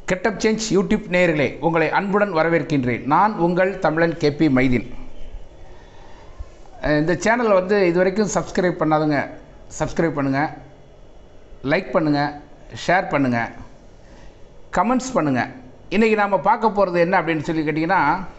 getup change YouTube நேயர்களே உங்களை அன்புடன் வரவேற்கின்றேன் நான் உங்கள் தமிழன் கேபி மைதீன் அஹ் இந்த சேனலை வந்து இது வரைக்கும் சப்ஸ்கிரைப் பண்ணாதுங்க சப்ஸ்கிரைப் பண்ணுங்கள் லைக் பண்ணுங்கள் ஷேர் பண்ணுங்கள் கமெண்ட்ஸ் பண்ணுங்கள் இன்றைக்கி நாம் பார்க்க போகிறது என்ன அப்படின்னு சொல்லி கேட்டிங்கன்னா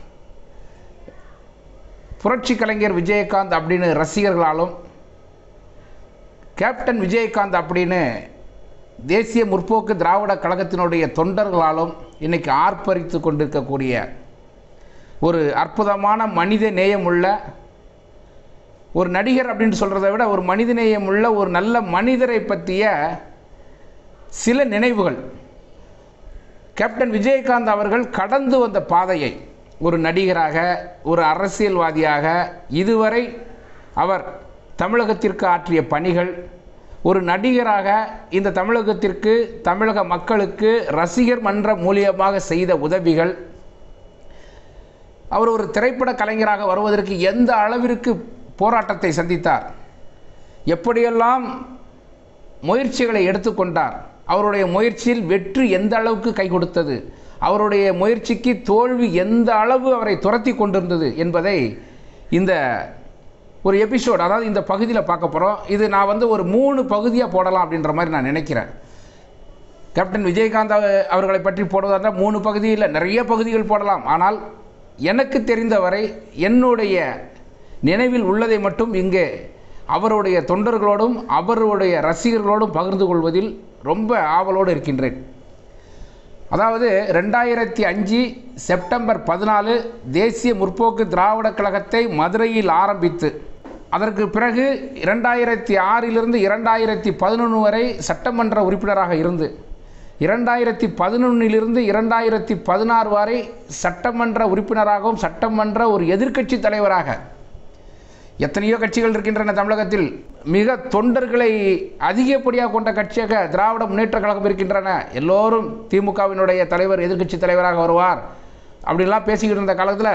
புரட்சி கலைஞர் விஜயகாந்த் அப்படின்னு ரசிகர்களாலும் கேப்டன் விஜயகாந்த் அப்படின்னு தேசிய முற்போக்கு திராவிட கழகத்தினுடைய தொண்டர்களாலும் இன்னைக்கு ஆர்ப்பரித்து கொண்டிருக்கக்கூடிய ஒரு அற்புதமான மனித நேயமுள்ள ஒரு நடிகர் அப்படின்னு சொல்கிறத விட ஒரு மனித நேயமுள்ள ஒரு நல்ல மனிதரை பற்றிய சில நினைவுகள் கேப்டன் விஜயகாந்த் அவர்கள் கடந்து வந்த பாதையை ஒரு நடிகராக ஒரு அரசியல்வாதியாக இதுவரை அவர் தமிழகத்திற்கு ஆற்றிய பணிகள் ஒரு நடிகராக இந்த தமிழகத்திற்கு தமிழக மக்களுக்கு ரசிகர் மன்ற மூலியமாக செய்த உதவிகள் அவர் ஒரு திரைப்பட கலைஞராக வருவதற்கு எந்த அளவிற்கு போராட்டத்தை சந்தித்தார் எப்படியெல்லாம் முயற்சிகளை எடுத்துக்கொண்டார் அவருடைய முயற்சியில் வெற்றி எந்த அளவுக்கு கை கொடுத்தது அவருடைய முயற்சிக்கு தோல்வி எந்த அளவு அவரை துரத்தி கொண்டிருந்தது என்பதை இந்த ஒரு எபிசோட் அதாவது இந்த பகுதியில் பார்க்க போகிறோம் இது நான் வந்து ஒரு மூணு பகுதியாக போடலாம் அப்படின்ற மாதிரி நான் நினைக்கிறேன் கேப்டன் விஜயகாந்த் அவ- அவர்களை பற்றி போடுவதா இருந்தால் மூணு பகுதியில் நிறைய பகுதிகள் போடலாம் ஆனால் எனக்கு தெரிந்தவரை என்னுடைய நினைவில் உள்ளதை மட்டும் இங்கே அவருடைய தொண்டர்களோடும் அவருடைய ரசிகர்களோடும் பகிர்ந்து கொள்வதில் ரொம்ப ஆவலோடு இருக்கின்றேன் அதாவது ரெண்டாயிரத்தி அஞ்சு செப்டம்பர் பதினாலு தேசிய முற்போக்கு திராவிட கழகத்தை மதுரையில் ஆரம்பித்து அதற்கு பிறகு இரண்டாயிரத்தி ஆறிலிருந்து இரண்டாயிரத்தி பதினொன்று வரை சட்டமன்ற உறுப்பினராக இருந்து இரண்டாயிரத்தி பதினொன்னிலிருந்து இரண்டாயிரத்தி பதினாறு வரை சட்டமன்ற உறுப்பினராகவும் சட்டமன்ற ஒரு எதிர்க்கட்சி தலைவராக எத்தனையோ கட்சிகள் இருக்கின்றன தமிழகத்தில் மிக தொண்டர்களை அதிகப்படியாக கொண்ட கட்சியாக திராவிட முன்னேற்ற கழகம் இருக்கின்றன எல்லோரும் திமுகவினுடைய தலைவர் எதிர்க்கட்சி தலைவராக வருவார் அப்படிலாம் பேசிக்கிட்டு இருந்த காலத்தில்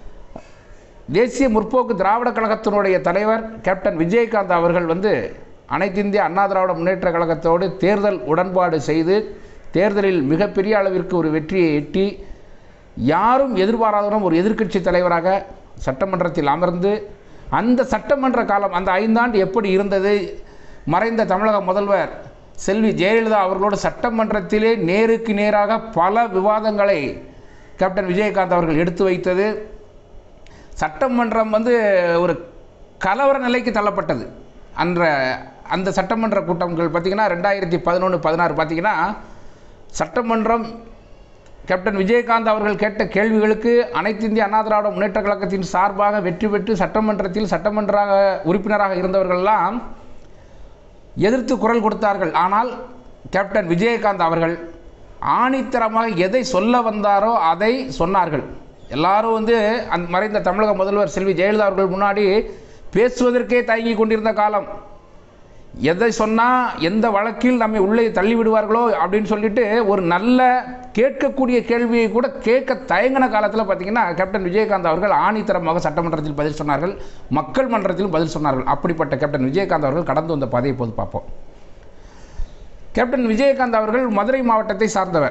தேசிய முற்போக்கு திராவிட கழகத்தினுடைய தலைவர் கேப்டன் விஜயகாந்த் அவர்கள் வந்து அனைத்து இந்திய அண்ணா திராவிட முன்னேற்ற கழகத்தோடு தேர்தல் உடன்பாடு செய்து தேர்தலில் மிகப்பெரிய அளவிற்கு ஒரு வெற்றியை எட்டி யாரும் எதிர்பாராதவரும் ஒரு எதிர்க்கட்சி தலைவராக சட்டமன்றத்தில் அமர்ந்து அந்த சட்டமன்ற காலம் அந்த ஐந்தாண்டு எப்படி இருந்தது மறைந்த தமிழக முதல்வர் செல்வி ஜெயலலிதா அவர்களோடு சட்டமன்றத்திலே நேருக்கு நேராக பல விவாதங்களை கேப்டன் விஜயகாந்த் அவர்கள் எடுத்து வைத்தது சட்டமன்றம் வந்து ஒரு கலவர நிலைக்கு தள்ளப்பட்டது அன்ற அந்த சட்டமன்ற கூட்டங்கள் பார்த்திங்கன்னா ரெண்டாயிரத்தி பதினொன்று பதினாறு பார்த்திங்கன்னா சட்டமன்றம் கேப்டன் விஜயகாந்த் அவர்கள் கேட்ட கேள்விகளுக்கு அனைத்து இந்திய அண்ணா திராவிட முன்னேற்ற கழகத்தின் சார்பாக வெற்றி பெற்று சட்டமன்றத்தில் சட்டமன்ற உறுப்பினராக இருந்தவர்கள்லாம் எதிர்த்து குரல் கொடுத்தார்கள் ஆனால் கேப்டன் விஜயகாந்த் அவர்கள் ஆணித்தரமாக எதை சொல்ல வந்தாரோ அதை சொன்னார்கள் எல்லாரும் வந்து அந்த மறைந்த தமிழக முதல்வர் செல்வி ஜெயலலிதா அவர்கள் முன்னாடி பேசுவதற்கே தயங்கி கொண்டிருந்த காலம் எதை சொன்னால் எந்த வழக்கில் நம்மை உள்ளே தள்ளி விடுவார்களோ அப்படின்னு சொல்லிட்டு ஒரு நல்ல கேட்கக்கூடிய கேள்வியை கூட கேட்க தயங்கின காலத்தில் பார்த்தீங்கன்னா கேப்டன் விஜயகாந்த் அவர்கள் ஆணித்தரமாக சட்டமன்றத்தில் பதில் சொன்னார்கள் மக்கள் மன்றத்திலும் பதில் சொன்னார்கள் அப்படிப்பட்ட கேப்டன் விஜயகாந்த் அவர்கள் கடந்து வந்த பாதையை இப்போது பார்ப்போம் கேப்டன் விஜயகாந்த் அவர்கள் மதுரை மாவட்டத்தை சார்ந்தவர்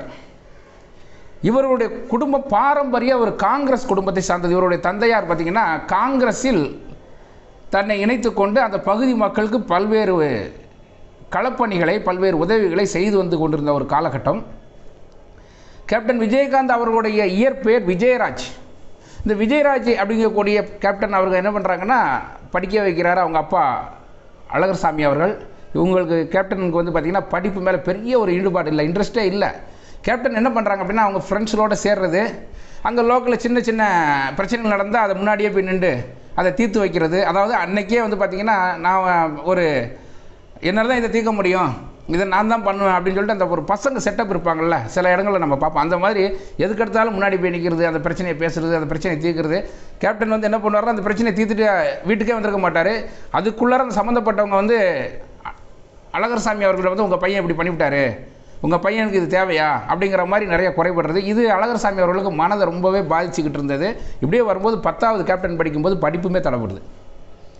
இவருடைய குடும்ப பாரம்பரிய ஒரு காங்கிரஸ் குடும்பத்தை சார்ந்தது இவருடைய தந்தையார் பார்த்தீங்கன்னா காங்கிரஸில் தன்னை இணைத்து கொண்டு அந்த பகுதி மக்களுக்கு பல்வேறு களப்பணிகளை பல்வேறு உதவிகளை செய்து வந்து கொண்டிருந்த ஒரு காலகட்டம் கேப்டன் விஜயகாந்த் அவர்களுடைய இயற்பெயர் விஜயராஜ் இந்த விஜயராஜ் அப்படிங்கக்கூடிய கேப்டன் அவர்கள் என்ன பண்ணுறாங்கன்னா படிக்க வைக்கிறாரு அவங்க அப்பா அழகர்சாமி அவர்கள் இவங்களுக்கு கேப்டனுக்கு வந்து பார்த்திங்கன்னா படிப்பு மேலே பெரிய ஒரு ஈடுபாடு இல்லை இன்ட்ரெஸ்டே இல்லை கேப்டன் என்ன பண்ணுறாங்க அப்படின்னா அவங்க ஃப்ரெண்ட்ஸுகளோட சேர்றது அங்கே லோக்கலில் சின்ன சின்ன பிரச்சனைகள் நடந்தால் அதை முன்னாடியே போய் நின்று அதை தீர்த்து வைக்கிறது அதாவது அன்னைக்கே வந்து பார்த்திங்கன்னா நான் ஒரு என்னால் தான் இதை தீர்க்க முடியும் இதை நான் தான் பண்ணுவேன் அப்படின்னு சொல்லிட்டு அந்த ஒரு பசங்க செட்டப் இருப்பாங்கல்ல சில இடங்களில் நம்ம பார்ப்போம் அந்த மாதிரி எதுக்கெடுத்தாலும் முன்னாடி போய் நிற்கிறது அந்த பிரச்சனையை பேசுறது அந்த பிரச்சனையை தீர்க்கிறது கேப்டன் வந்து என்ன பண்ணுவாருன்னா அந்த பிரச்சனையை தீர்த்துட்டு வீட்டுக்கே வந்திருக்க மாட்டார் அதுக்குள்ளார அந்த சம்மந்தப்பட்டவங்க வந்து அ- அழகர்சாமி அவர்களை வந்து உங்கள் பையன் இப்படி பண்ணிவிட்டாரு உங்கள் பையனுக்கு இது தேவையா அப்படிங்கிற மாதிரி நிறைய குறைபடுறது இது அழகர்சாமி அவர்களுக்கு மனதை ரொம்பவே பாதிச்சுக்கிட்டு இருந்தது இப்படியே வரும்போது பத்தாவது கேப்டன் படிக்கும்போது படிப்புமே தடைப்படுது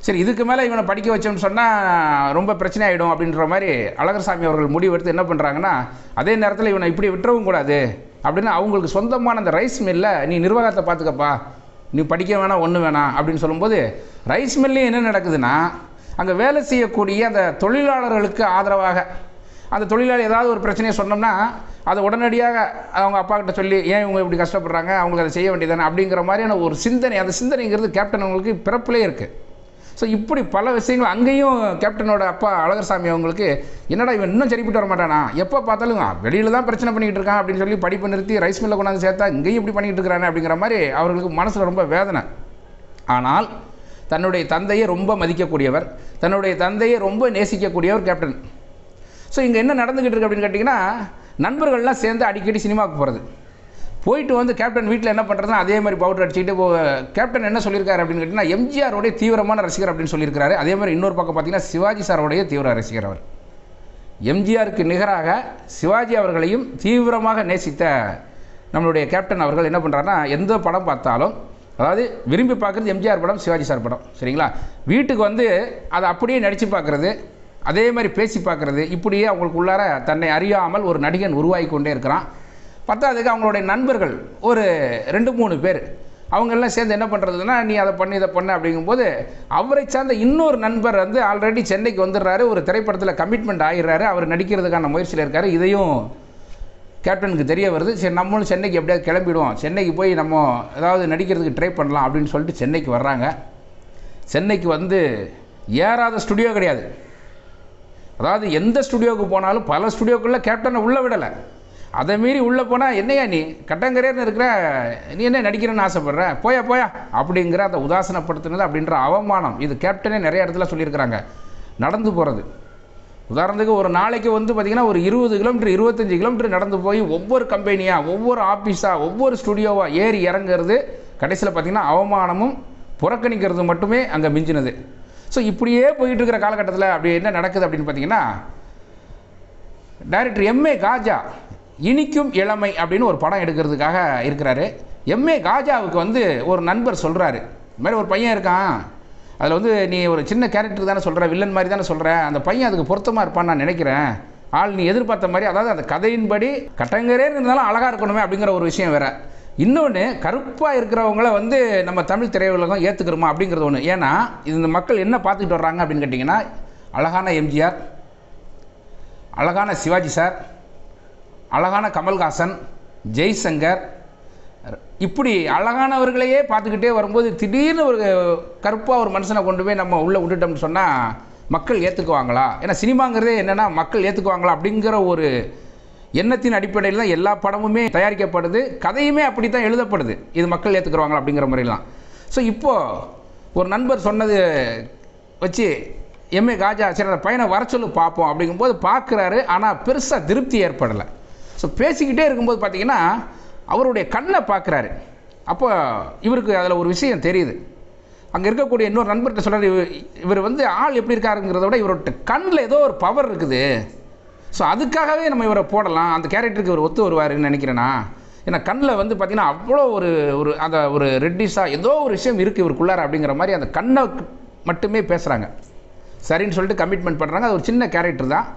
சரி இதுக்கு மேலே இவனை படிக்க வச்சோம்னு சொன்னால் ரொம்ப பிரச்சனை ஆகிடும் அப்படின்ற மாதிரி அழகர்சாமி அவர்கள் முடிவெடுத்து என்ன பண்ணுறாங்கன்னா அதே நேரத்தில் இவனை இப்படி விட்டுறவும் கூடாது அப்படின்னு அவங்களுக்கு சொந்தமான அந்த ரைஸ் மில்லை நீ நிர்வாகத்தை பார்த்துக்கப்பா நீ படிக்க வேணாம் ஒன்று வேணாம் அப்படின்னு சொல்லும்போது ரைஸ் மில்லையும் என்ன நடக்குதுன்னா அங்கே வேலை செய்யக்கூடிய அந்த தொழிலாளர்களுக்கு ஆதரவாக அந்த தொழிலாளி ஏதாவது ஒரு பிரச்சனையை சொன்னோம்னா அதை உடனடியாக அவங்க அப்பா கிட்ட சொல்லி ஏன் இவங்க இப்படி கஷ்டப்படுறாங்க அவங்களுக்கு அதை செய்ய வேண்டியதானே அப்படிங்கிற மாதிரியான ஒரு சிந்தனை அந்த சிந்தனைங்கிறது கேப்டன் அவங்களுக்கு பிறப்பிலே இருக்குது ஸோ இப்படி பல விஷயங்கள் அங்கேயும் கேப்டனோட அப்பா அழகர்சாமி அவங்களுக்கு என்னடா இவன் இன்னும் சரிப்பட்டு வர மாட்டானா எப்போ பார்த்தாலும் வெளியில் தான் பிரச்சனை பண்ணிக்கிட்டு இருக்கான் அப்படின்னு சொல்லி படிப்பை நிறுத்தி ரைஸ் மில்லை கொண்டாந்து சேர்த்தா இங்கேயும் இப்படி பண்ணிக்கிட்டு இருக்கிறானே அப்படிங்கிற மாதிரி அவர்களுக்கு மனசில் ரொம்ப வேதனை ஆனால் தன்னுடைய தந்தையை ரொம்ப மதிக்கக்கூடியவர் தன்னுடைய தந்தையை ரொம்ப நேசிக்கக்கூடியவர் கேப்டன் ஸோ இங்கே என்ன நடந்துக்கிட்டு இருக்கு அப்படின்னு கேட்டிங்கன்னா நண்பர்கள்லாம் சேர்ந்து அடிக்கடி சினிமாவுக்கு போகிறது போயிட்டு வந்து கேப்டன் வீட்டில் என்ன பண்ணுறதுனா அதே மாதிரி பவுடர் அடிச்சுட்டு போ கேப்டன் என்ன சொல்லியிருக்காரு அப்படின்னு கேட்டிங்கன்னா எம்ஜிஆரோடைய தீவிரமான ரசிகர் அப்படின்னு சொல்லியிருக்காரு அதே மாதிரி இன்னொரு பக்கம் பார்த்தீங்கன்னா சிவாஜி சாரோடைய தீவிர ரசிகர் அவர் எம்ஜிஆருக்கு நிகராக சிவாஜி அவர்களையும் தீவிரமாக நேசித்த நம்மளுடைய கேப்டன் அவர்கள் என்ன பண்ணுறாருன்னா எந்த படம் பார்த்தாலும் அதாவது விரும்பி பார்க்குறது எம்ஜிஆர் படம் சிவாஜி சார் படம் சரிங்களா வீட்டுக்கு வந்து அதை அப்படியே நடித்து பார்க்குறது அதே மாதிரி பேசி பார்க்குறது இப்படியே அவங்களுக்கு உள்ளார தன்னை அறியாமல் ஒரு நடிகன் உருவாகி கொண்டே இருக்கிறான் பத்தாவதுக்கு அவங்களுடைய நண்பர்கள் ஒரு ரெண்டு மூணு பேர் அவங்கெல்லாம் சேர்ந்து என்ன பண்ணுறதுன்னா நீ அதை பண்ணி இதை பண்ணு அப்படிங்கும்போது அவரை சார்ந்த இன்னொரு நண்பர் வந்து ஆல்ரெடி சென்னைக்கு வந்துடுறாரு ஒரு திரைப்படத்தில் கமிட்மெண்ட் ஆகிடுறாரு அவர் நடிக்கிறதுக்கான முயற்சியில் இருக்கார் இதையும் கேப்டனுக்கு தெரிய வருது சரி நம்மளும் சென்னைக்கு எப்படியாவது கிளம்பிடுவோம் சென்னைக்கு போய் நம்ம ஏதாவது நடிக்கிறதுக்கு ட்ரை பண்ணலாம் அப்படின்னு சொல்லிட்டு சென்னைக்கு வர்றாங்க சென்னைக்கு வந்து ஏறாத ஸ்டுடியோ கிடையாது அதாவது எந்த ஸ்டுடியோவுக்கு போனாலும் பல ஸ்டுடியோக்குள்ளே கேப்டனை உள்ளே விடலை அதை மீறி உள்ளே போனால் என்னையா நீ கட்டங்கரேன்னு இருக்கிற நீ என்ன நடிக்கிறேன்னு ஆசைப்படுற போயா போயா அப்படிங்கிற அந்த உதாசனப்படுத்தினது அப்படின்ற அவமானம் இது கேப்டனே நிறைய இடத்துல சொல்லியிருக்கிறாங்க நடந்து போகிறது உதாரணத்துக்கு ஒரு நாளைக்கு வந்து பார்த்திங்கன்னா ஒரு இருபது கிலோமீட்டர் இருபத்தஞ்சி கிலோமீட்டர் நடந்து போய் ஒவ்வொரு கம்பெனியாக ஒவ்வொரு ஆஃபீஸாக ஒவ்வொரு ஸ்டுடியோவாக ஏறி இறங்குறது கடைசியில் பார்த்திங்கன்னா அவமானமும் புறக்கணிக்கிறது மட்டுமே அங்கே மிஞ்சினது ஸோ இப்படியே போயிட்டு இருக்கிற காலகட்டத்தில் அப்படி என்ன நடக்குது அப்படின்னு பார்த்தீங்கன்னா டைரக்டர் எம்ஏ காஜா இனிக்கும் இளமை அப்படின்னு ஒரு படம் எடுக்கிறதுக்காக இருக்கிறாரு எம்ஏ காஜாவுக்கு வந்து ஒரு நண்பர் சொல்கிறாரு இந்த மாதிரி ஒரு பையன் இருக்கான் அதில் வந்து நீ ஒரு சின்ன கேரக்டர் தானே சொல்கிற வில்லன் மாதிரி தானே சொல்கிற அந்த பையன் அதுக்கு பொருத்தமாக இருப்பான்னு நான் நினைக்கிறேன் ஆள் நீ எதிர்பார்த்த மாதிரி அதாவது அந்த கதையின்படி கட்டங்கரே இருந்தாலும் அழகாக இருக்கணுமே அப்படிங்கிற ஒரு விஷயம் வேற இன்னொன்று கருப்பாக இருக்கிறவங்கள வந்து நம்ம தமிழ் திரையுலகம் ஏற்றுக்கிறோமா அப்படிங்கிறது ஒன்று ஏன்னா இது இந்த மக்கள் என்ன பார்த்துக்கிட்டு வர்றாங்க அப்படின்னு கேட்டிங்கன்னா அழகான எம்ஜிஆர் அழகான சிவாஜி சார் அழகான கமல்ஹாசன் ஜெய்சங்கர் இப்படி அழகானவர்களையே பார்த்துக்கிட்டே வரும்போது திடீர்னு ஒரு கருப்பாக ஒரு மனுஷனை கொண்டு போய் நம்ம உள்ளே விட்டுட்டோம்னு சொன்னால் மக்கள் ஏற்றுக்குவாங்களா ஏன்னா சினிமாங்கிறதே என்னென்னா மக்கள் ஏற்றுக்குவாங்களா அப்படிங்கிற ஒரு எண்ணத்தின் அடிப்படையில் தான் எல்லா படமுமே தயாரிக்கப்படுது கதையுமே அப்படி தான் எழுதப்படுது இது மக்கள் ஏற்றுக்குருவாங்களா அப்படிங்கிற முறையெல்லாம் ஸோ இப்போது ஒரு நண்பர் சொன்னது வச்சு எம்ஏ காஜா சரி அந்த பையனை வர சொல்லு பார்ப்போம் அப்படிங்கும்போது பார்க்குறாரு ஆனால் பெருசாக திருப்தி ஏற்படலை ஸோ பேசிக்கிட்டே இருக்கும்போது பார்த்தீங்கன்னா அவருடைய கண்ணை பார்க்குறாரு அப்போ இவருக்கு அதில் ஒரு விஷயம் தெரியுது அங்கே இருக்கக்கூடிய இன்னொரு நண்பர்கிட்ட சொல்கிறார் இவர் இவர் வந்து ஆள் எப்படி இருக்காருங்கிறத விட இவரோட கண்ணில் ஏதோ ஒரு பவர் இருக்குது ஸோ அதுக்காகவே நம்ம இவரை போடலாம் அந்த கேரக்டருக்கு இவர் ஒத்து வருவாருன்னு நினைக்கிறேனா ஏன்னா கண்ணில் வந்து பார்த்திங்கன்னா அவ்வளோ ஒரு ஒரு அந்த ஒரு ரெட்டிஸாக ஏதோ ஒரு விஷயம் இருக்குது இவருக்குள்ளார அப்படிங்கிற மாதிரி அந்த கண்ணை மட்டுமே பேசுகிறாங்க சரின்னு சொல்லிட்டு கமிட்மெண்ட் பண்ணுறாங்க அது ஒரு சின்ன கேரக்டர் தான்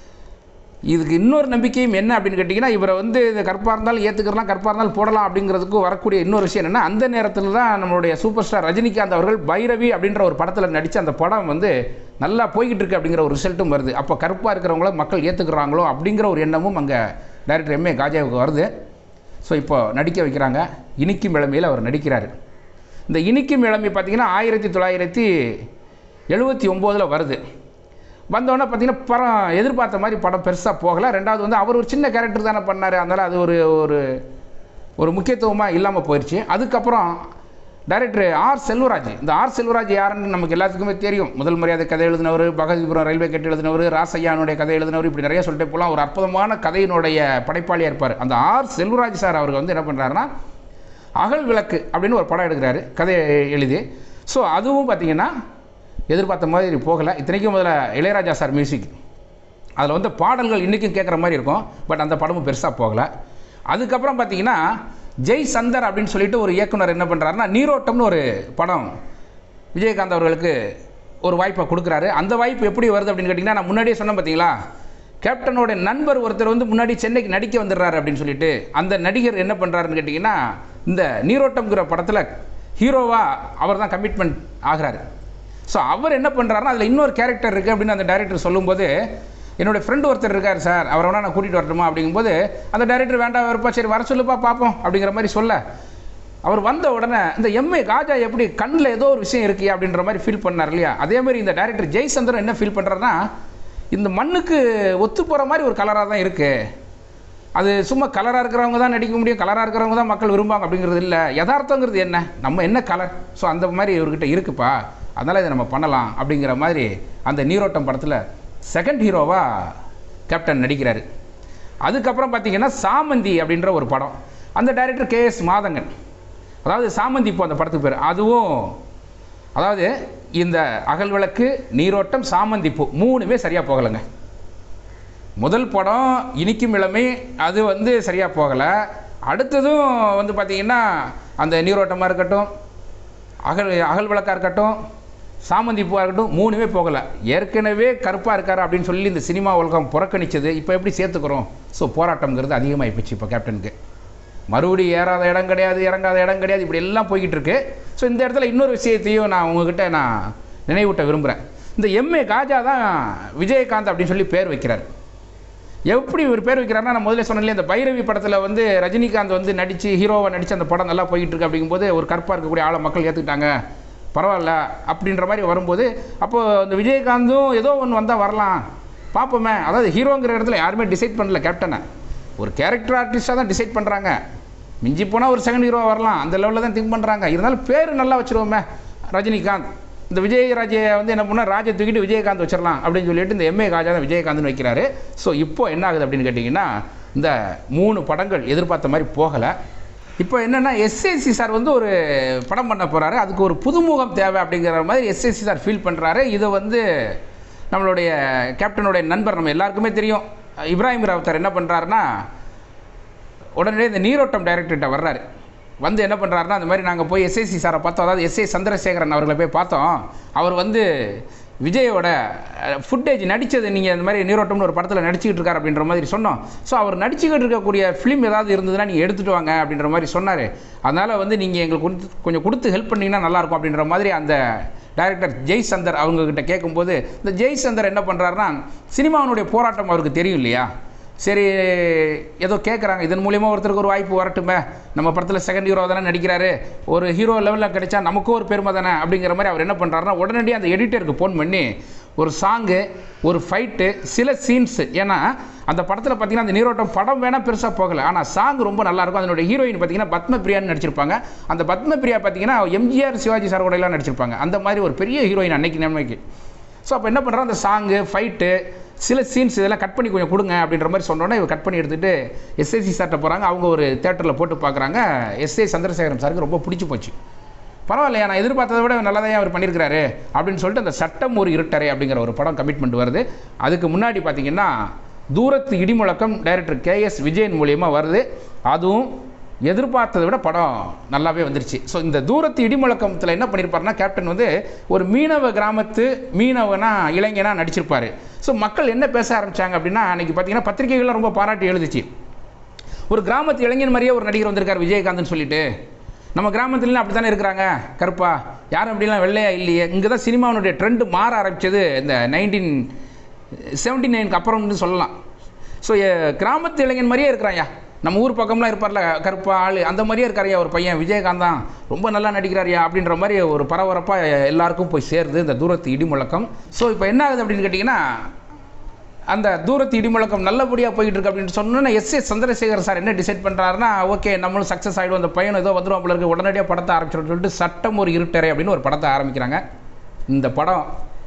இதுக்கு இன்னொரு நம்பிக்கையும் என்ன அப்படின்னு கேட்டிங்கன்னா இவரை வந்து இது கற்பாக இருந்தாலும் ஏற்றுக்கலாம் கற்பாக இருந்தாலும் போடலாம் அப்படிங்கிறதுக்கு வரக்கூடிய இன்னொரு விஷயம் என்னென்னா அந்த நேரத்தில் தான் நம்மளுடைய சூப்பர் ஸ்டார் ரஜினிகாந்த் அவர்கள் பைரவி அப்படின்ற ஒரு படத்தில் நடித்த அந்த படம் வந்து நல்லா போய்கிட்டு இருக்கு அப்படிங்கிற ஒரு ரிசல்ட்டும் வருது அப்போ கருப்பாக இருக்கிறவங்கள மக்கள் ஏற்றுக்கிறாங்களோ அப்படிங்கிற ஒரு எண்ணமும் அங்கே டைரக்டர் எம்ஏ காஜாவுக்கு வருது ஸோ இப்போ நடிக்க வைக்கிறாங்க இனிக்கும் இளமையில் அவர் நடிக்கிறார் இந்த இனிக்கும் இளமை பார்த்திங்கன்னா ஆயிரத்தி தொள்ளாயிரத்தி எழுபத்தி ஒம்போதில் வருது வந்தோடனே பார்த்தீங்கன்னா படம் எதிர்பார்த்த மாதிரி படம் பெருசாக போகலை ரெண்டாவது வந்து அவர் ஒரு சின்ன கேரக்டர் தானே பண்ணார் அதனால் அது ஒரு ஒரு ஒரு முக்கியத்துவமாக இல்லாமல் போயிடுச்சு அதுக்கப்புறம் டைரக்டர் ஆர் செல்வராஜ் இந்த ஆர் செல்வராஜ் யாருன்னு நமக்கு எல்லாத்துக்குமே தெரியும் முதல் மரியாதை கதை எழுதினவர் பகவதிபுரம் ரயில்வே கேட் எழுதினவர் ராசையானுடைய கதை எழுதினவர் இப்படி நிறைய சொல்லிட்டு போகலாம் ஒரு அற்புதமான கதையினுடைய படைப்பாளியாக இருப்பார் அந்த ஆர் செல்வராஜ் சார் அவர் வந்து என்ன பண்ணுறாருன்னா அகல் விளக்கு அப்படின்னு ஒரு படம் எடுக்கிறாரு கதையை எழுதி ஸோ அதுவும் பார்த்தீங்கன்னா எதிர்பார்த்த மாதிரி போகலை இத்தனைக்கும் முதல்ல இளையராஜா சார் மியூசிக் அதில் வந்து பாடல்கள் இன்றைக்கும் கேட்குற மாதிரி இருக்கும் பட் அந்த படமும் பெருசாக போகலை அதுக்கப்புறம் பார்த்தீங்கன்னா ஜெய் சந்தர் அப்படின்னு சொல்லிட்டு ஒரு இயக்குனர் என்ன பண்ணுறாருன்னா நீரோட்டம்னு ஒரு படம் விஜயகாந்த் அவர்களுக்கு ஒரு வாய்ப்பை கொடுக்குறாரு அந்த வாய்ப்பு எப்படி வருது அப்படின்னு கேட்டிங்கன்னா நான் முன்னாடியே சொன்னேன் பார்த்தீங்களா கேப்டனோட நண்பர் ஒருத்தர் வந்து முன்னாடி சென்னைக்கு நடிக்க வந்துடுறாரு அப்படின்னு சொல்லிட்டு அந்த நடிகர் என்ன பண்ணுறாருன்னு கேட்டிங்கன்னா இந்த நீரோட்டம்ங்கிற படத்தில் ஹீரோவாக அவர் தான் கமிட்மெண்ட் ஆகிறாரு ஸோ அவர் என்ன பண்ணுறாருன்னா அதில் இன்னொரு கேரக்டர் இருக்குது அப்படின்னு அந்த டைரக்டர் சொல்லும்போது என்னுடைய ஃப்ரெண்டு ஒருத்தர் இருக்கார் சார் அவரை வேணா நான் கூட்டிகிட்டு வரட்டுமா அப்படிங்கும்போது அந்த டைரக்டர் வேண்டாம் இருப்பா சரி வர சொல்லுப்பா பார்ப்போம் அப்படிங்கிற மாதிரி சொல்ல அவர் வந்த உடனே இந்த எம்ஏ காஜா எப்படி கண்ணில் ஏதோ ஒரு விஷயம் இருக்கு அப்படின்ற மாதிரி ஃபீல் பண்ணார் இல்லையா அதே மாதிரி இந்த டைரக்டர் ஜெய்சந்திரன் என்ன ஃபீல் பண்ணுறாருன்னா இந்த மண்ணுக்கு ஒத்து போகிற மாதிரி ஒரு கலராக தான் இருக்குது அது சும்மா கலராக இருக்கிறவங்க தான் நடிக்க முடியும் கலராக இருக்கிறவங்க தான் மக்கள் விரும்புவாங்க அப்படிங்கிறது இல்லை யதார்த்தங்கிறது என்ன நம்ம என்ன கலர் ஸோ அந்த மாதிரி இவர்கிட்ட இருக்குப்பா அதனால் இதை நம்ம பண்ணலாம் அப்படிங்கிற மாதிரி அந்த நீரோட்டம் படத்தில் செகண்ட் ஹீரோவாக கேப்டன் நடிக்கிறாரு அதுக்கப்புறம் பார்த்தீங்கன்னா சாமந்தி அப்படின்ற ஒரு படம் அந்த டைரக்டர் கே எஸ் மாதங்கன் அதாவது சாமந்தி இப்போ அந்த படத்துக்கு பேர் அதுவும் அதாவது இந்த அகல் விளக்கு நீரோட்டம் சாமந்தி பூ மூணுமே சரியாக போகலைங்க முதல் படம் இனிக்கும் இளமை அது வந்து சரியாக போகலை அடுத்ததும் வந்து பார்த்திங்கன்னா அந்த நீரோட்டமாக இருக்கட்டும் அகல் அகல் விளக்காக இருக்கட்டும் சாமந்தி பூவாக இருக்கட்டும் மூணுமே போகலை ஏற்கனவே கருப்பாக இருக்கார் அப்படின்னு சொல்லி இந்த சினிமா உலகம் புறக்கணிச்சது இப்போ எப்படி சேர்த்துக்கிறோம் ஸோ போராட்டம்ங்கிறது அதிகமாகி போச்சு இப்போ கேப்டனுக்கு மறுபடியும் ஏறாத இடம் கிடையாது இறங்காத இடம் கிடையாது இப்படி எல்லாம் போய்கிட்டு இருக்கு ஸோ இந்த இடத்துல இன்னொரு விஷயத்தையும் நான் உங்ககிட்ட நான் நினைவூட்ட விரும்புகிறேன் இந்த எம்ஏ காஜா தான் விஜயகாந்த் அப்படின்னு சொல்லி பேர் வைக்கிறார் எப்படி இவர் பேர் வைக்கிறாருன்னா நான் முதல்ல சொன்னேன் இந்த பைரவி படத்தில் வந்து ரஜினிகாந்த் வந்து நடித்து ஹீரோவை நடித்து அந்த படம் நல்லா போயிட்டு இருக்கு அப்படிங்கும்போது ஒரு கருப்பாக இருக்கக்கூடிய ஆளை மக்கள் ஏற்றுக்கிட்டாங்க பரவாயில்ல அப்படின்ற மாதிரி வரும்போது அப்போது இந்த விஜயகாந்தும் ஏதோ ஒன்று வந்தால் வரலாம் பார்ப்போமே அதாவது ஹீரோங்கிற இடத்துல யாருமே டிசைட் பண்ணல கேப்டனை ஒரு கேரக்டர் ஆர்டிஸ்டாக தான் டிசைட் பண்ணுறாங்க மிஞ்சி போனால் ஒரு செகண்ட் ஹீரோ வரலாம் அந்த லெவலில் தான் திங்க் பண்ணுறாங்க இருந்தாலும் பேர் நல்லா வச்சுருவோமே ரஜினிகாந்த் இந்த விஜயராஜை வந்து என்ன பண்ணால் ராஜை தூக்கிட்டு விஜயகாந்த் வச்சிடலாம் அப்படின்னு சொல்லிட்டு இந்த எம்ஏ காஜா தான் விஜயகாந்த்னு வைக்கிறாரு ஸோ இப்போ என்ன ஆகுது அப்படின்னு கேட்டிங்கன்னா இந்த மூணு படங்கள் எதிர்பார்த்த மாதிரி போகலை இப்போ என்னென்னா எஸ்ஏசி சார் வந்து ஒரு படம் பண்ண போகிறாரு அதுக்கு ஒரு புதுமுகம் தேவை அப்படிங்கிற மாதிரி எஸ்ஏசி சார் ஃபீல் பண்ணுறாரு இதை வந்து நம்மளுடைய கேப்டனுடைய நண்பர் நம்ம எல்லாருக்குமே தெரியும் இப்ராஹிம் ராவுத்தர் என்ன பண்ணுறாருன்னா உடனே இந்த நீரோட்டம் டைரக்டர்கிட்ட வர்றாரு வந்து என்ன பண்ணுறாருன்னா அந்த மாதிரி நாங்கள் போய் எஸ்ஐசி சாரை பார்த்தோம் அதாவது எஸ்ஐ சந்திரசேகரன் அவர்களை போய் பார்த்தோம் அவர் வந்து விஜயோட ஃபுட்டேஜ் நடித்தது நீங்கள் இந்த மாதிரி நீரோட்டம்னு ஒரு படத்தில் நடிச்சுக்கிட்டு இருக்கார் அப்படின்ற மாதிரி சொன்னோம் ஸோ அவர் நடிச்சுக்கிட்டு இருக்கக்கூடிய ஃபிலிம் ஏதாவது இருந்ததுன்னா நீங்கள் எடுத்துகிட்டு வாங்க அப்படின்ற மாதிரி சொன்னார் அதனால் வந்து நீங்கள் எங்களுக்கு கொடுத்து கொஞ்சம் கொடுத்து ஹெல்ப் பண்ணிங்கன்னா நல்லாயிருக்கும் அப்படின்ற மாதிரி அந்த டைரக்டர் ஜெய் சந்தர் அவங்கக்கிட்ட கேட்கும்போது இந்த ஜெய் சந்தர் என்ன பண்ணுறாருன்னா சினிமாவினுடைய போராட்டம் அவருக்கு தெரியும் இல்லையா சரி ஏதோ கேட்குறாங்க இதன் மூலியமா ஒருத்தருக்கு ஒரு வாய்ப்பு வரட்டுமே நம்ம படத்தில் செகண்ட் ஹீரோ தானே நடிக்கிறாரு ஒரு ஹீரோ லெவலில் கிடைச்சா நமக்கும் ஒரு பெருமை தானே அப்படிங்கிற மாதிரி அவர் என்ன பண்ணுறாருன்னா உடனடியாக அந்த எடிட்டருக்கு ஃபோன் பண்ணி ஒரு சாங்கு ஒரு ஃபைட்டு சில சீன்ஸு ஏன்னா அந்த படத்தில் பார்த்தீங்கன்னா அந்த நீரோட்டம் படம் வேணால் பெருசாக போகலை ஆனால் சாங் ரொம்ப நல்லாயிருக்கும் அதனுடைய ஹீரோயின் பார்த்தீங்கன்னா பத்மபிரியான்னு நடிச்சிருப்பாங்க அந்த பத்மபிரியா பார்த்தீங்கன்னா எம்ஜிஆர் சிவாஜி சார் கூட எல்லாம் நடிச்சிருப்பாங்க அந்த மாதிரி ஒரு பெரிய ஹீரோயின் அன்னைக்கு நிலைமைக்கு ஸோ அப்போ என்ன பண்ணுறோம் அந்த சாங்கு ஃபைட்டு சில சீன்ஸ் இதெல்லாம் கட் பண்ணி கொஞ்சம் கொடுங்க அப்படின்ற மாதிரி சொன்னோன்னே இவர் கட் பண்ணி எடுத்துகிட்டு எஸ்ஏசி சார்ட்ட போகிறாங்க அவங்க ஒரு தேட்டரில் போட்டு பார்க்குறாங்க எஸ்ஏ சந்திரசேகரன் சாருக்கு ரொம்ப பிடிச்சி போச்சு பரவாயில்லையா நான் எதிர்பார்த்ததை விட நல்லதாக அவர் பண்ணியிருக்கிறாரு அப்படின்னு சொல்லிட்டு அந்த சட்டம் ஒரு இருட்டரை அப்படிங்கிற ஒரு படம் கமிட்மெண்ட் வருது அதுக்கு முன்னாடி பார்த்தீங்கன்னா தூரத்து இடிமுழக்கம் டைரக்டர் கே எஸ் விஜயன் மூலியமாக வருது அதுவும் எதிர்பார்த்ததை விட படம் நல்லாவே வந்துருச்சு ஸோ இந்த தூரத்து இடிமுழக்கத்தில் என்ன பண்ணியிருப்பாருன்னா கேப்டன் வந்து ஒரு மீனவ கிராமத்து மீனவனா இளைஞனா நடிச்சிருப்பாரு ஸோ மக்கள் என்ன பேச ஆரம்பிச்சாங்க அப்படின்னா அன்னைக்கு பார்த்தீங்கன்னா பத்திரிகைகள்லாம் ரொம்ப பாராட்டி எழுதுச்சு ஒரு கிராமத்து இளைஞன் மாதிரியே ஒரு நடிகர் வந்திருக்கார் விஜயகாந்த்னு சொல்லிட்டு நம்ம கிராமத்துலலாம் அப்படி தானே இருக்கிறாங்க கருப்பா யாரும் அப்படிலாம் வெள்ளையா இல்லையே இங்கே தான் சினிமாவுடைய ட்ரெண்டு மாற ஆரம்பிச்சது இந்த நைன்டீன் செவன்டி நைனுக்கு அப்புறம்னு சொல்லலாம் ஸோ கிராமத்து இளைஞன் மாதிரியே இருக்கிறாயா நம்ம ஊர் பக்கம்லாம் இருப்பார்ல கருப்பா ஆள் அந்த மாதிரியே இருக்காருயா ஒரு பையன் விஜயகாந்த் தான் ரொம்ப நல்லா நடிக்கிறாரியா அப்படின்ற மாதிரி ஒரு பரபரப்பாக எல்லாருக்கும் போய் சேருது இந்த தூரத்து இடிமுழக்கம் ஸோ இப்போ என்ன ஆகுது அப்படின்னு கேட்டிங்கன்னா அந்த தூரத்து இடிமுழக்கம் நல்லபடியாக போயிட்டு இருக்கு அப்படின்னு சொன்னோன்னா எஸ் எஸ் சந்திரசேகர் சார் என்ன டிசைட் பண்ணுறாருன்னா ஓகே நம்மளும் சக்ஸஸ் ஆகிடும் அந்த பையன் ஏதோ வந்துடும் போல இருக்கு உடனடியாக படத்தை ஆரம்பிச்சிடும் சொல்லிட்டு சட்டம் ஒரு இருட்டரை அப்படின்னு ஒரு படத்தை ஆரம்பிக்கிறாங்க இந்த படம்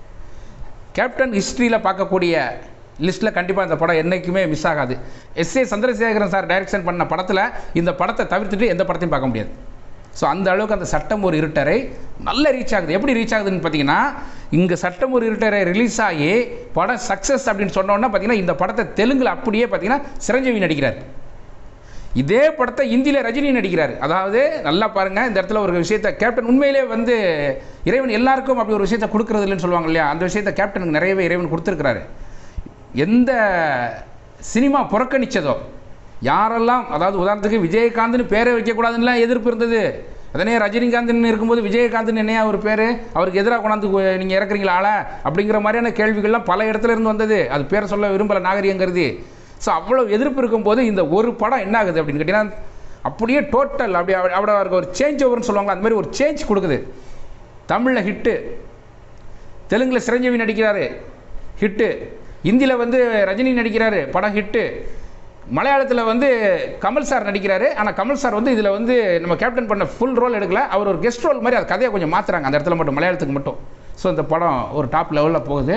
கேப்டன் ஹிஸ்ட்ரியில் பார்க்கக்கூடிய லிஸ்ட்டில் கண்டிப்பாக இந்த படம் என்றைக்குமே மிஸ் ஆகாது S A Chandrasekaran sir direction பண்ண படத்தில் இந்த படத்தை தவிர்த்துட்டு எந்த படத்தையும் பார்க்க முடியாது ஸோ அந்த அளவுக்கு அந்த சட்டம் ஒரு இருட்டரை நல்ல ரீச் ஆகுது எப்படி ரீச் ஆகுதுன்னு பார்த்தீங்கன்னா இங்கே சட்டம் ஒரு இருட்டரை ரிலீஸ் ஆகி படம் சக்ஸஸ் அப்படின்னு சொன்னோன்னா பார்த்தீங்கன்னா இந்த படத்தை தெலுங்கில் அப்படியே பார்த்தீங்கன்னா சிரஞ்சீவி நடிக்கிறார் இதே படத்தை இந்தியில் ரஜினி நடிக்கிறார் அதாவது நல்லா பாருங்க இந்த இடத்துல ஒரு விஷயத்தை கேப்டன் உண்மையிலே வந்து இறைவன் எல்லாருக்கும் அப்படி ஒரு விஷயத்தை கொடுக்கறது இல்லைன்னு சொல்லுவாங்க இல்லையா அந்த விஷயத்தை கேப்டனுக்கு நிறையவே இறைவன் கொடுத்துருக்கிறாரு எந்த சினிமா புறக்கணிச்சதோ யாரெல்லாம் அதாவது உதாரணத்துக்கு விஜயகாந்த்னு பேரே வைக்கக்கூடாதுன்னுலாம் எதிர்ப்பு இருந்தது அதனே ரஜினிகாந்த்னு இருக்கும்போது விஜயகாந்த்னு என்னையா ஒரு பேர் அவருக்கு எதிராக கொண்டாந்து நீங்கள் இறக்குறீங்களா ஆளை அப்படிங்கிற மாதிரியான கேள்விகள்லாம் பல இடத்துல இருந்து வந்தது அது பேரை சொல்ல விரும்பல நாகரிகம் கருதி ஸோ அவ்வளோ எதிர்ப்பு இருக்கும்போது இந்த ஒரு படம் என்ன ஆகுது அப்படின்னு கேட்டிங்கன்னா அப்படியே டோட்டல் அப்படி அப்படி அப்படி அவருக்கு ஒரு சேஞ்ச் ஓவர்னு சொல்லுவாங்க அந்த மாதிரி ஒரு சேஞ்ச் கொடுக்குது தமிழில் ஹிட்டு தெலுங்கில் சிரஞ்சீவி நடிக்கிறாரு ஹிட்டு ஹிந்தியில் வந்து ரஜினி நடிக்கிறாரு படம் ஹிட்டு மலையாளத்தில் வந்து கமல் சார் நடிக்கிறாரு ஆனால் கமல் சார் வந்து இதில் வந்து நம்ம கேப்டன் பண்ண ஃபுல் ரோல் எடுக்கல அவர் ஒரு கெஸ்ட் ரோல் மாதிரி அது கதையை கொஞ்சம் மாற்றுறாங்க அந்த இடத்துல மட்டும் மலையாளத்துக்கு மட்டும் ஸோ இந்த படம் ஒரு டாப் லெவலில் போகுது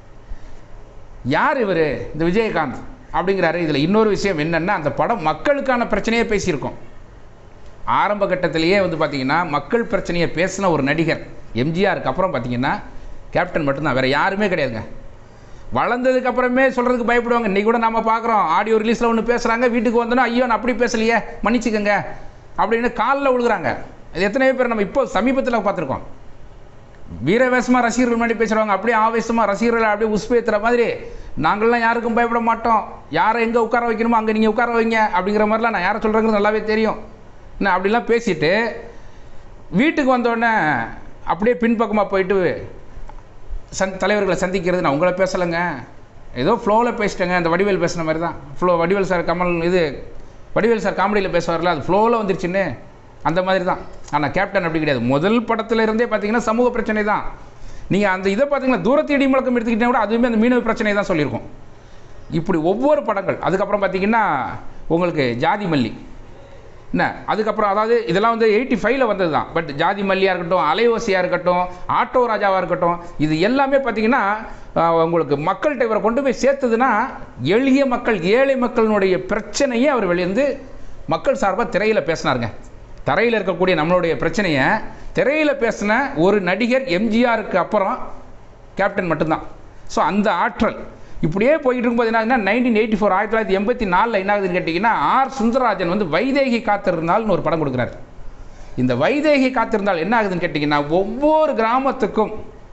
யார் இவர் இந்த விஜயகாந்த் அப்படிங்கிறாரு இதில் இன்னொரு விஷயம் என்னென்னா அந்த படம் மக்களுக்கான பிரச்சனையே பேசியிருக்கோம் ஆரம்ப கட்டத்திலேயே வந்து பார்த்தீங்கன்னா மக்கள் பிரச்சனையை பேசின ஒரு நடிகர் எம்ஜிஆருக்கு அப்புறம் பார்த்தீங்கன்னா கேப்டன் மட்டும்தான் வேறு யாருமே கிடையாதுங்க வளர்ந்ததுக்கு அப்புறமே சொல்கிறதுக்கு பயப்படுவாங்க இன்றைக்கி கூட நம்ம பார்க்குறோம் ஆடியோ ரிலீஸில் ஒன்று பேசுகிறாங்க வீட்டுக்கு வந்தோன்னா ஐயோ நான் அப்படி பேசலையே மன்னிச்சுக்கங்க அப்படின்னு காலில் விழுகுறாங்க இது எத்தனையோ பேர் நம்ம இப்போ சமீபத்தில் பார்த்துருக்கோம் வீரவேசமாக ரசிகர்கள் முன்னாடி பேசுகிறவங்க அப்படியே ஆவேசமாக ரசிகர்களை அப்படியே உஸ்பேத்துற மாதிரி நாங்கள்லாம் யாருக்கும் பயப்பட மாட்டோம் யாரை எங்கே உட்கார வைக்கணுமோ அங்கே நீங்கள் உட்கார வைங்க அப்படிங்கிற மாதிரிலாம் நான் யாரை சொல்கிறேங்கிறது நல்லாவே தெரியும் என்ன அப்படிலாம் பேசிட்டு வீட்டுக்கு வந்தோடனே அப்படியே பின்பக்கமாக போயிட்டு சந் தலைவர்களை சந்திக்கிறது நான் உங்களை பேசலைங்க ஏதோ ஃப்ளோவில் பேசிட்டேங்க அந்த வடிவேல் பேசுன மாதிரி தான் ஃப்ளோ வடிவேல் சார் கமல் இது வடிவேல் சார் காமெடியில் பேசுவார்ல அது ஃப்ளோவில் வந்துருச்சுன்னு அந்த மாதிரி தான் ஆனால் கேப்டன் அப்படி கிடையாது முதல் படத்துல இருந்தே பார்த்தீங்கன்னா சமூக பிரச்சனை தான் நீங்கள் அந்த இதை பார்த்தீங்கன்னா தூரத்து இடி முழக்கம் எடுத்துக்கிட்டீங்கன்னா கூட அதுவுமே அந்த மீனவ பிரச்சனை தான் சொல்லியிருக்கோம் இப்படி ஒவ்வொரு படங்கள் அதுக்கப்புறம் பார்த்தீங்கன்னா உங்களுக்கு ஜாதி மல்லி என்ன அதுக்கப்புறம் அதாவது இதெல்லாம் வந்து எயிட்டி ஃபைவ்ல வந்தது தான் பட் ஜாதி மல்லியாக இருக்கட்டும் அலைவோசியாக இருக்கட்டும் ஆட்டோ ராஜாவாக இருக்கட்டும் இது எல்லாமே பார்த்தீங்கன்னா ஆஹ், உங்களுக்கு மக்கள்கிட்ட இவரை கொண்டு போய் சேர்த்ததுன்னா எளிய மக்கள் ஏழை மக்களினுடைய பிரச்சனையே அவர் வெளியேந்து மக்கள் சார்பாக திரையில் பேசினாருங்க தரையில் இருக்கக்கூடிய நம்மளுடைய பிரச்சனையை திரையில் பேசின ஒரு நடிகர் எம்ஜிஆருக்கு அப்புறம் கேப்டன் மட்டும்தான் ஸோ அந்த ஆற்றல் இப்படியே போயிட்டு இருக்கும்போது என்ன ஆகுதுன்னா நைன்டீன் எயிட்டி ஃபோர் ஆயிரத்தி தொள்ளாயிரத்தி எண்பத்தி நாலில் என்ன ஆகுதுன்னு கேட்டிங்கன்னா ஆர் சுந்தரராஜன் வந்து வைதேகி காத்திருந்தால்னு ஒரு படம் கொடுக்குறாரு இந்த வைதேகி காத்திருந்தால் என்ன ஆகுதுன்னு கேட்டிங்கன்னா ஒவ்வொரு கிராமத்துக்கும்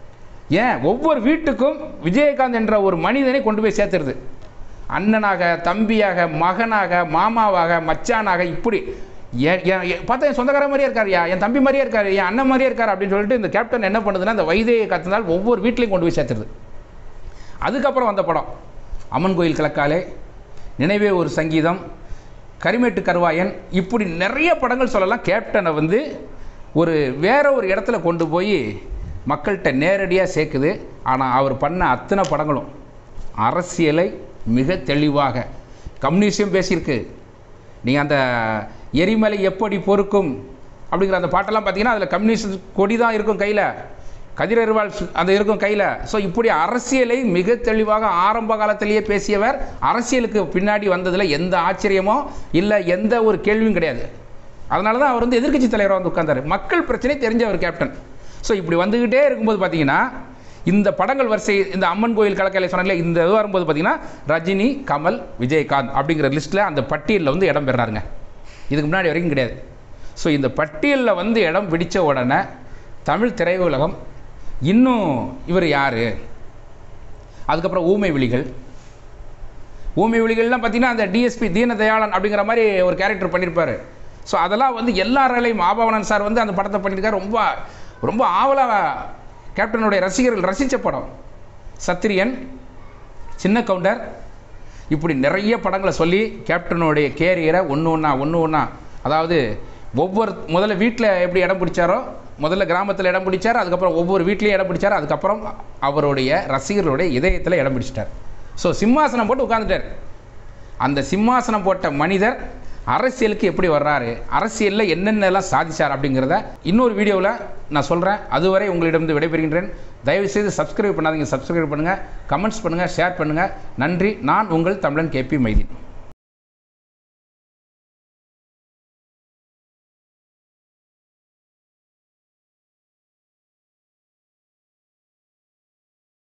ஏன் ஒவ்வொரு வீட்டுக்கும் விஜயகாந்த் என்ற ஒரு மனிதனை கொண்டு போய் சேர்த்துருது அண்ணனாக தம்பியாக மகனாக மாமாவாக மச்சானாக இப்படி என் என் என் பார்த்தா என் சொந்தக்கார மாதிரியே இருக்காருயா என் தம்பி மாதிரியே இருக்காரு என் அண்ணன் மாதிரியே இருக்காரு அப்படின்னு சொல்லிட்டு இந்த கேப்டன் என்ன பண்ணுதுன்னா இந்த வைதேகி காத்திருந்தால் ஒவ்வொரு வீட்லையும் கொண்டு போய் சேர்த்துருது அதுக்கப்புறம் வந்த படம் அம்மன் கோயில் கிழக்காலே நினைவே ஒரு சங்கீதம் கரிமேட்டு கருவாயன் இப்படி நிறைய படங்கள் சொல்லலாம் கேப்டனை வந்து ஒரு வேற ஒரு இடத்துல கொண்டு போய் மக்கள்கிட்ட நேரடியாக சேர்க்குது ஆனால் அவர் பண்ண அத்தனை படங்களும் அரசியலை மிக தெளிவாக கம்யூனிஸ்டும் பேசியிருக்கு நீங்கள் அந்த எரிமலை எப்படி பொறுக்கும் அப்படிங்கிற அந்த பாட்டெல்லாம் பார்த்தீங்கன்னா அதில் கம்யூனிஸ்ட் கொடி தான் இருக்கும் கையில் கதிரறிவாள் சு- அது இருக்கும் கையில் ஸோ இப்படி அரசியலை மிக தெளிவாக ஆரம்ப காலத்திலேயே பேசியவர் அரசியலுக்கு பின்னாடி வந்ததில் எந்த ஆச்சரியமோ இல்லை எந்த ஒரு கேள்வியும் கிடையாது அதனால தான் அவர் வந்து எதிர்க்கட்சி தலைவராக வந்து உட்கார்ந்தாரு மக்கள் பிரச்சனை தெரிஞ்சவர் கேப்டன் ஸோ இப்படி வந்துக்கிட்டே இருக்கும்போது பார்த்தீங்கன்னா இந்த படங்கள் வரிசை இந்த அம்மன் கோயில் கலக்கலை சொன்னால இந்த இது வரும்போது பார்த்தீங்கன்னா ரஜினி கமல் விஜயகாந்த் அப்படிங்கிற லிஸ்ட்டில் அந்த பட்டியலில் வந்து இடம் பெறாருங்க இதுக்கு முன்னாடி வரைக்கும் கிடையாது ஸோ இந்த பட்டியலில் வந்து இடம் பிடிச்ச உடனே தமிழ் திரையுலகம் இன்னும் இவர் யார் அதுக்கப்புறம் ஊமை விழிகள் ஊமை விழிகள்லாம் பார்த்தீங்கன்னா அந்த டிஎஸ்பி தீனதயாளன் அப்படிங்கிற மாதிரி ஒரு கேரக்டர் பண்ணியிருப்பார் ஸோ அதெல்லாம் வந்து எல்லாராலையும் ஆபவனன் சார் வந்து அந்த படத்தை பண்ணியிருக்காரு ரொம்ப ரொம்ப ஆவலாக கேப்டனுடைய ரசிகர்கள் ரசித்த படம் சத்திரியன் சின்ன கவுண்டர் இப்படி நிறைய படங்களை சொல்லி கேப்டனுடைய கேரியரை ஒன்று ஒன்றா ஒன்று ஒன்றா அதாவது ஒவ்வொரு முதல்ல வீட்டில் எப்படி இடம் பிடிச்சாரோ முதல்ல கிராமத்தில் இடம் பிடிச்சார் அதுக்கப்புறம் ஒவ்வொரு வீட்லேயும் இடம் பிடிச்சார் அதுக்கப்புறம் அவருடைய ரசிகர்களுடைய இதயத்தில் இடம் பிடிச்சிட்டார் ஸோ சிம்மாசனம் போட்டு உட்காந்துட்டார் அந்த சிம்மாசனம் போட்ட மனிதர் அரசியலுக்கு எப்படி வர்றாரு அரசியலில் என்னென்னலாம் சாதிச்சார் அப்படிங்கிறத இன்னொரு வீடியோவில் நான் சொல்கிறேன் அதுவரை உங்களிடம் விடைபெறுகின்றேன் தயவுசெய்து சப்ஸ்கிரைப் பண்ணாதீங்க சப்ஸ்கிரைப் பண்ணுங்கள் கமெண்ட்ஸ் பண்ணுங்கள் ஷேர் பண்ணுங்கள் நன்றி நான் உங்கள் தமிழன் கேபி மைதீன்